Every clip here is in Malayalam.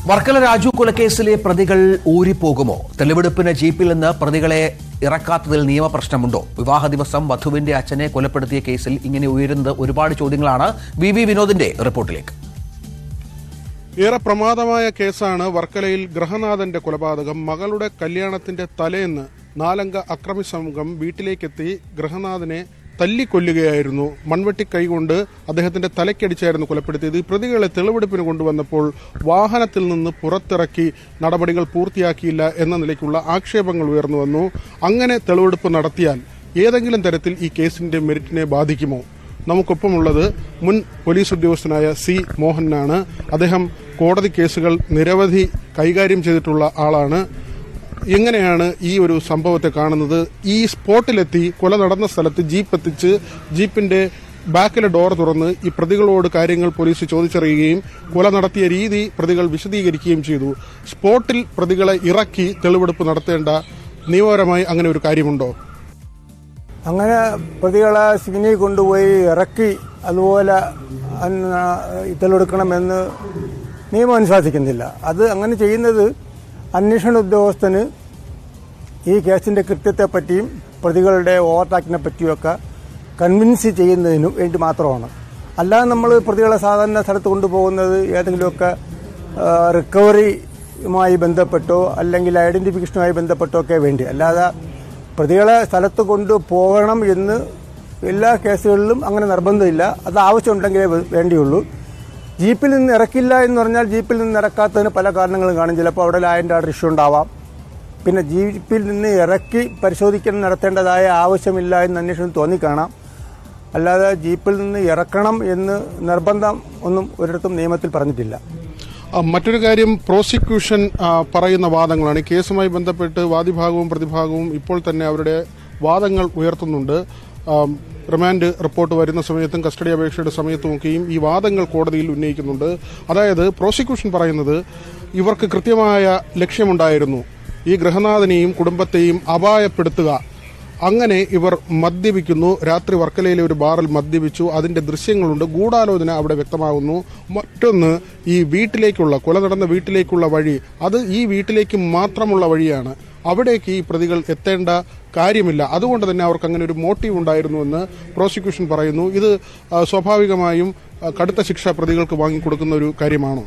വർക്കല രാജു കൊലക്കേസിലെ പ്രതികൾ ഊരിപ്പോകുമോ തെളിവെടുപ്പിന് ജീപ്പിൽ നിന്ന് പ്രതികളെ ഇറക്കാത്തതിൽ നിയമപ്രശ്നമുണ്ടോ വിവാഹ ദിവസം വധുവിന്റെ അച്ഛനെ കൊലപ്പെടുത്തിയ കേസിൽ ഇങ്ങനെ ഉയരുന്നത് ഒരുപാട് ചോദ്യങ്ങളാണ് വി വി വിനോദിന്റെ റിപ്പോർട്ടിലേക്ക് ഏറെ പ്രമാദമായ കേസാണ് വർക്കലയിൽ ഗ്രഹനാഥന്റെ കൊലപാതകം മകളുടെ കല്യാണത്തിന്റെ തലേന്ന് നാലംഗ അക്രമി സംഘം വീട്ടിലേക്കെത്തി ഗ്രഹനാഥനെ തല്ലിക്കൊല്ലുകയായിരുന്നു മൺവെട്ടി കൈകൊണ്ട് അദ്ദേഹത്തിന്റെ തലയ്ക്കടിച്ചായിരുന്നു കൊലപ്പെടുത്തിയത് ഈ പ്രതികളെ തെളിവെടുപ്പിന് കൊണ്ടുവന്നപ്പോൾ വാഹനത്തിൽ നിന്ന് പുറത്തിറക്കി നടപടികൾ പൂർത്തിയാക്കിയില്ല എന്ന നിലയ്ക്കുള്ള ആക്ഷേപങ്ങൾ ഉയർന്നു വന്നു അങ്ങനെ തെളിവെടുപ്പ് നടത്തിയാൽ ഏതെങ്കിലും തരത്തിൽ ഈ കേസിന്റെ മെറിറ്റിനെ ബാധിക്കുമോ നമുക്കൊപ്പമുള്ളത് മുൻ പോലീസ് ഉദ്യോഗസ്ഥനായ സി മോഹനാണ് അദ്ദേഹം കോടതി കേസുകൾ നിരവധി കൈകാര്യം ചെയ്തിട്ടുള്ള ആളാണ് എങ്ങനെയാണ് ഈ ഒരു സംഭവത്തെ കാണുന്നത് ഈ സ്പോട്ടിലെത്തി കൊല നടന്ന സ്ഥലത്ത് ജീപ്പ് എത്തിച്ച് ജീപ്പിന്റെ ബാക്കിലെ ഡോർ തുറന്ന് ഈ പ്രതികളോട് കാര്യങ്ങൾ പോലീസ് ചോദിച്ചറിയുകയും കൊല നടത്തിയ രീതി പ്രതികൾ വിശദീകരിക്കുകയും ചെയ്തു സ്പോട്ടിൽ പ്രതികളെ ഇറക്കി തെളിവെടുപ്പ് നടത്തേണ്ട നിയമപരമായി അങ്ങനെ ഒരു കാര്യമുണ്ടോ അങ്ങനെ പ്രതികളെ സിഗ്നി കൊണ്ടുപോയി ഇറക്കി അതുപോലെ അന്ന് തെളിവെടുക്കണമെന്ന് നിയമം അനുശാസിക്കുന്നില്ല അത് അങ്ങനെ ചെയ്യുന്നത് അന്വേഷണ ഉദ്യോഗസ്ഥന് ഈ കേസിന്റെ കൃത്യത്തെപ്പറ്റിയും പ്രതികളുടെ ഓവർടാക്കിനെ പറ്റിയുമൊക്കെ കൺവിൻസ് ചെയ്യുന്നതിനും വേണ്ടി മാത്രമാണ് അല്ലാതെ നമ്മൾ പ്രതികളെ സാധാരണ സ്ഥലത്ത് കൊണ്ടുപോകുന്നത് ഏതെങ്കിലുമൊക്കെ ആ, റിക്കവറിയുമായി ബന്ധപ്പെട്ടോ അല്ലെങ്കിൽ ഐഡന്റിഫിക്കേഷനുമായി ബന്ധപ്പെട്ടോ ഒക്കെ വേണ്ടി അല്ലാതെ പ്രതികളെ സ്ഥലത്ത് കൊണ്ടുപോകണം എന്ന് എല്ലാ കേസുകളിലും അങ്ങനെ നിർബന്ധമില്ല അത് ആവശ്യമുണ്ടെങ്കിലേ വേ- വേണ്ടിയുള്ളൂ ജീപ്പിൽ നിന്ന് ഇറക്കില്ല എന്ന് പറഞ്ഞാൽ ജീപ്പിൽ നിന്ന് ഇറക്കാത്തതിന് പല കാരണങ്ങളും കാണും ചിലപ്പോൾ അവിടെ ലാൻഡ് ആർഡർ ഇഷ്യൂ ഉണ്ടാവാം പിന്നെ ജീപ്പിൽ നിന്ന് ഇറക്കി പരിശോധിക്കണം നടത്തേണ്ടതായ ആവശ്യമില്ല എന്ന് അന്വേഷണം തോന്നിക്കാണാം അല്ലാതെ ജീപ്പിൽ നിന്ന് ഇറക്കണം എന്ന് നിർബന്ധം ഒന്നും ഒരിടത്തും നിയമത്തിൽ പറഞ്ഞിട്ടില്ല ആ, മറ്റൊരു കാര്യം പ്രോസിക്യൂഷൻ ആ, പറയുന്ന വാദങ്ങളാണ് ഈ കേസുമായി ബന്ധപ്പെട്ട് വാദിഭാഗവും പ്രതിഭാഗവും ഇപ്പോൾ തന്നെ അവരുടെ വാദങ്ങൾ ഉയർത്തുന്നുണ്ട് ആം, റിമാൻഡ് റിപ്പോർട്ട് വരുന്ന സമയത്തും കസ്റ്റഡി അപേക്ഷയുടെ സമയത്തുമൊക്കെയും ഈ വാദങ്ങൾ കോടതിയിൽ ഉന്നയിക്കുന്നുണ്ട് അതായത് പ്രോസിക്യൂഷൻ പറയുന്നത് ഇവർക്ക് കൃത്യമായ ലക്ഷ്യമുണ്ടായിരുന്നു ഈ ഗൃഹനാഥനെയും കുടുംബത്തെയും അപായപ്പെടുത്തുക അങ്ങനെ ഇവർ മദ്യപിക്കുന്നു രാത്രി വർക്കലയിലെ ഒരു ബാറിൽ മദ്യപിച്ചു അതിന്റെ ദൃശ്യങ്ങളുണ്ട് ഗൂഢാലോചന അവിടെ വ്യക്തമാകുന്നു മറ്റൊന്ന് ഈ വീട്ടിലേക്കുള്ള കൊല നടന്ന വീട്ടിലേക്കുള്ള വഴി അത് ഈ വീട്ടിലേക്ക് മാത്രമുള്ള വഴിയാണ് അവിടേക്ക് ഈ പ്രതികൾ എത്തേണ്ട കാര്യമില്ല അതുകൊണ്ട് തന്നെ അവർക്ക് അങ്ങനെ ഒരു മോട്ടീവ് ഉണ്ടായിരുന്നുവെന്ന് പ്രോസിക്യൂഷൻ പറയുന്നു ഇത് ആ, സ്വാഭാവികമായും ആ, കടുത്ത ശിക്ഷ പ്രതികൾക്ക് വാങ്ങിക്കൊടുക്കുന്ന ഒരു കാര്യമാണോ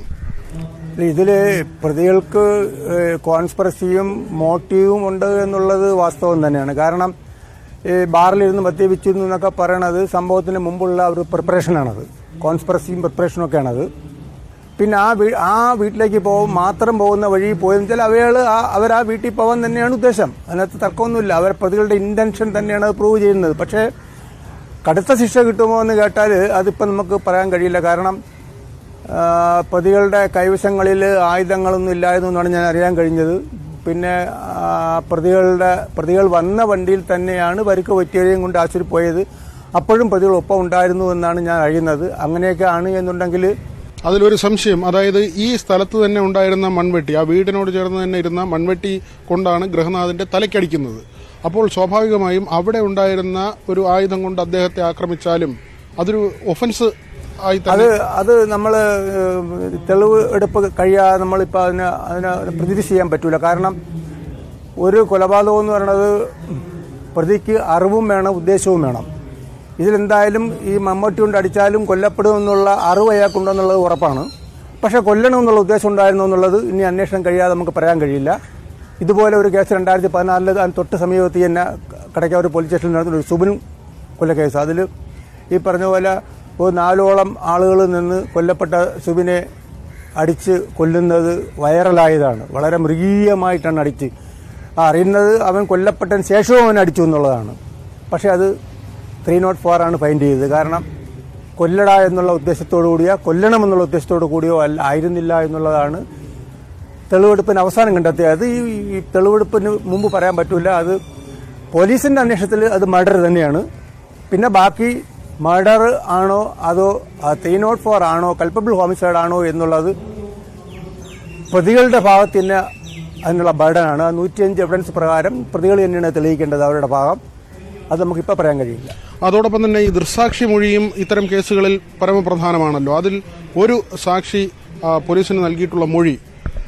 ഇതില് പ്രതികൾക്ക് ഏഹ്, കോൺസ്പിറസിയും മോട്ടീവും ഉണ്ട് എന്നുള്ളത് വാസ്തവം തന്നെയാണ് കാരണം ഈ ബാറിലിരുന്ന് മദ്യപിച്ചു എന്നൊക്കെ പറയണത് സംഭവത്തിന് മുമ്പുള്ള ഒരു പ്രിപ്പറേഷനാണത് കോൺസ്പിറസിയും പ്രിപ്പറേഷനും ഒക്കെയാണത് പിന്നെ ആ വീ ആ വീട്ടിലേക്ക് പോകും മാത്രം പോകുന്ന വഴി പോയെന്ന് വെച്ചാൽ അവകൾ ആ അവർ ആ വീട്ടിൽ പോകാൻ തന്നെയാണ് ഉദ്ദേശം അതിനകത്ത് തർക്കമൊന്നുമില്ല അവർ പ്രതികളുടെ ഇന്റൻഷൻ തന്നെയാണ് അത് പ്രൂവ് ചെയ്യുന്നത് പക്ഷേ കടുത്ത ശിക്ഷ കിട്ടുമോ എന്ന് കേട്ടാൽ അതിപ്പോൾ നമുക്ക് പറയാൻ കഴിയില്ല കാരണം ആ, പ്രതികളുടെ കൈവശങ്ങളിൽ ആയുധങ്ങളൊന്നും ഇല്ലായിരുന്നു എന്നാണ് ഞാൻ അറിയാൻ കഴിഞ്ഞത് പിന്നെ ആ, പ്രതികളുടെ പ്രതികൾ വന്ന വണ്ടിയിൽ തന്നെയാണ് പരിക്ക് പറ്റിയവരെയും കൊണ്ട് ആശുപത്രി പോയത് അപ്പോഴും പ്രതികൾ ഒപ്പം ഉണ്ടായിരുന്നു എന്നാണ് ഞാൻ അറിയുന്നത് അങ്ങനെയൊക്കെ ആണ് എന്നുണ്ടെങ്കിൽ അതിലൊരു സംശയം അതായത് ഈ സ്ഥലത്ത് തന്നെ ഉണ്ടായിരുന്ന മൺവെട്ടി ആ വീടിനോട് ചേർന്ന് തന്നെ ഇരുന്ന മൺവെട്ടി കൊണ്ടാണ് ഗൃഹനാഥന്റെ തലയ്ക്കടിക്കുന്നത് അപ്പോൾ സ്വാഭാവികമായും അവിടെ ഉണ്ടായിരുന്ന ഒരു ആയുധം കൊണ്ട് അദ്ദേഹത്തെ ആക്രമിച്ചാലും അതൊരു ഒഫൻസ് ആയി അത് തന്നെ അത് നമ്മൾ തെളിവ് എടുപ്പ് കഴിയാതെ നമ്മളിപ്പോൾ അതിന് അതിനെ പ്രതിനിധി ചെയ്യാൻ പറ്റൂല കാരണം ഒരു കൊലപാതകം എന്ന് പറയുന്നത് പ്രതിക്ക് അറിവും വേണം ഉദ്ദേശവും വേണം ഇതിലെന്തായാലും ഈ മമ്മൂട്ടി കൊണ്ട് അടിച്ചാലും കൊല്ലപ്പെടുമെന്നുള്ള അറിവ് അയാൾക്കുണ്ടെന്നുള്ളത് ഉറപ്പാണ് പക്ഷേ കൊല്ലണമെന്നുള്ള ഉദ്ദേശം ഉണ്ടായിരുന്നു എന്നുള്ളത് ഇനി അന്വേഷണം കഴിയാതെ നമുക്ക് പറയാൻ കഴിയില്ല ഇതുപോലെ ഒരു കേസ് രണ്ടായിരത്തി പതിനാലിൽ അതിന് തൊട്ട് സമീപത്ത് തന്നെ കടയ്ക്കാവൂർ പോലീസ് സ്റ്റേഷനിൽ നടന്ന ഒരു സുബിൻ കൊലക്കേസ് അതിൽ ഈ പറഞ്ഞ പോലെ ഒരു നാലോളം ആളുകൾ നിന്ന് കൊല്ലപ്പെട്ട സുബിനെ അടിച്ച് കൊല്ലുന്നത് വൈറലായതാണ് വളരെ മൃഗീയമായിട്ടാണ് അടിച്ച് ആ അറിയുന്നത് അവൻ കൊല്ലപ്പെട്ടതിന് ശേഷവും അവൻ അടിച്ചു എന്നുള്ളതാണ് പക്ഷേ അത് ത്രീ നോട്ട് ഫോർ ആണ് ഫൈൻഡ് ചെയ്തത് കാരണം കൊല്ലട എന്നുള്ള ഉദ്ദേശത്തോടു കൂടിയോ കൊല്ലണമെന്നുള്ള ഉദ്ദേശത്തോടു കൂടിയോ അല്ല ആയിരുന്നില്ല എന്നുള്ളതാണ് തെളിവെടുപ്പിന് അവസാനം കണ്ടെത്തിയത് ഈ ഈ തെളിവെടുപ്പിന് മുമ്പ് പറയാൻ പറ്റില്ല അത് പോലീസിന്റെ അന്വേഷണത്തിൽ അത് മർഡർ തന്നെയാണ് പിന്നെ ബാക്കി മർഡർ ആണോ അതോ ത്രീ നോട്ട് ഫോർ ആണോ കൽപ്പബിൾ ഹോമിസൈഡ് ആണോ എന്നുള്ളത് പ്രതികളുടെ ഭാഗത്ത് തന്നെ അതിനുള്ള ബർഡനാണ് നൂറ്റിയഞ്ച് എവിഡൻസ് പ്രകാരം പ്രതികൾ തന്നെയാണ് തെളിയിക്കേണ്ടത് അവരുടെ ഭാഗം അത് നമുക്കിപ്പോൾ പറയാൻ കഴിയില്ല അതോടൊപ്പം തന്നെ ഈ ദൃസാക്ഷി മൊഴിയും ഇത്തരം കേസുകളിൽ പരമപ്രധാനമാണല്ലോ അതിൽ ഒരു സാക്ഷി ആ, പോലീസിന് നൽകിയിട്ടുള്ള മൊഴി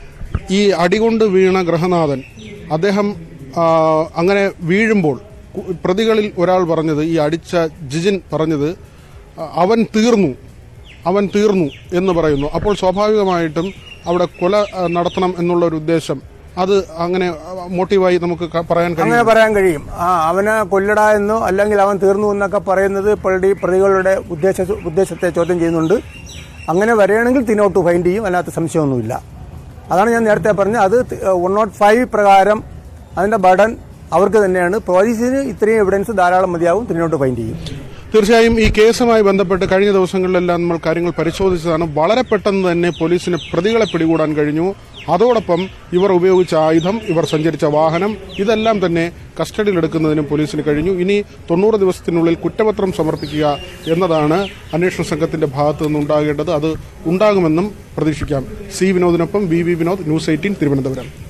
ഈ അടികൊണ്ട് വീണ ഗൃഹനാഥൻ അദ്ദേഹം ആ, അങ്ങനെ വീഴുമ്പോൾ കു- പ്രതികളിൽ ഒരാൾ പറഞ്ഞത് ഈ അടിച്ച ജിജിൻ പറഞ്ഞത് ആ, അവൻ തീർന്നു അവൻ തീർന്നു എന്ന് പറയുന്നു അപ്പോൾ സ്വാഭാവികമായിട്ടും അവിടെ കൊല ആ, നടത്തണം എന്നുള്ള ഒരു ഉദ്ദേശം അത് അങ്ങനെ ആ, മോട്ടീവായി നമുക്ക് ക- പറയാൻ കഴിയും അങ്ങനെ പറയാൻ കഴിയും ആ അവനെ കൊല്ലട എന്നോ അല്ലെങ്കിൽ അവൻ തീർന്നു എന്നൊക്കെ പറയുന്നത് പ്രതി പ്രതികളുടെ ഉദ്ദേശ ഉദ്ദേശത്തെ ചോദ്യം ചെയ്യുന്നുണ്ട് അങ്ങനെ വരികയാണെങ്കിൽ തിനോട്ട് ഫൈൻഡ് ചെയ്യും അതിനകത്ത് സംശയമൊന്നുമില്ല അതാണ് ഞാൻ നേരത്തെ പറഞ്ഞത് അത് വൺ നോട്ട് ഫൈവ് പ്രകാരം അതിന്റെ ബർഡൻ അവർക്ക് തന്നെയാണ് പോലീസിന് ഇത്രയും എവിഡൻസ് ധാരാളം മതിയാവും തിനോട്ട് ഫൈൻഡ് ചെയ്യും തീർച്ചയായും ഈ കേസുമായി ബന്ധപ്പെട്ട് കഴിഞ്ഞ ദിവസങ്ങളിലെല്ലാം നമ്മൾ കാര്യങ്ങൾ പരിശോധിച്ചതാണ് വളരെ പെട്ടെന്ന് തന്നെ പോലീസിന് പ്രതികളെ പിടികൂടാൻ കഴിഞ്ഞു അതോടൊപ്പം ഇവർ ഉപയോഗിച്ച ആയുധം ഇവർ സഞ്ചരിച്ച വാഹനം ഇതെല്ലാം തന്നെ കസ്റ്റഡിയിലെടുക്കുന്നതിനും പോലീസിന് കഴിഞ്ഞു ഇനി തൊണ്ണൂറ് ദിവസത്തിനുള്ളിൽ കുറ്റപത്രം സമർപ്പിക്കുക എന്നതാണ് അന്വേഷണ സംഘത്തിന്റെ ഭാഗത്തു നിന്നുണ്ടാകേണ്ടത് അത് ഉണ്ടാകുമെന്നും പ്രതീക്ഷിക്കാം സി വിനോദിനൊപ്പം V V Vinod news eighteen Thiruvananthapuram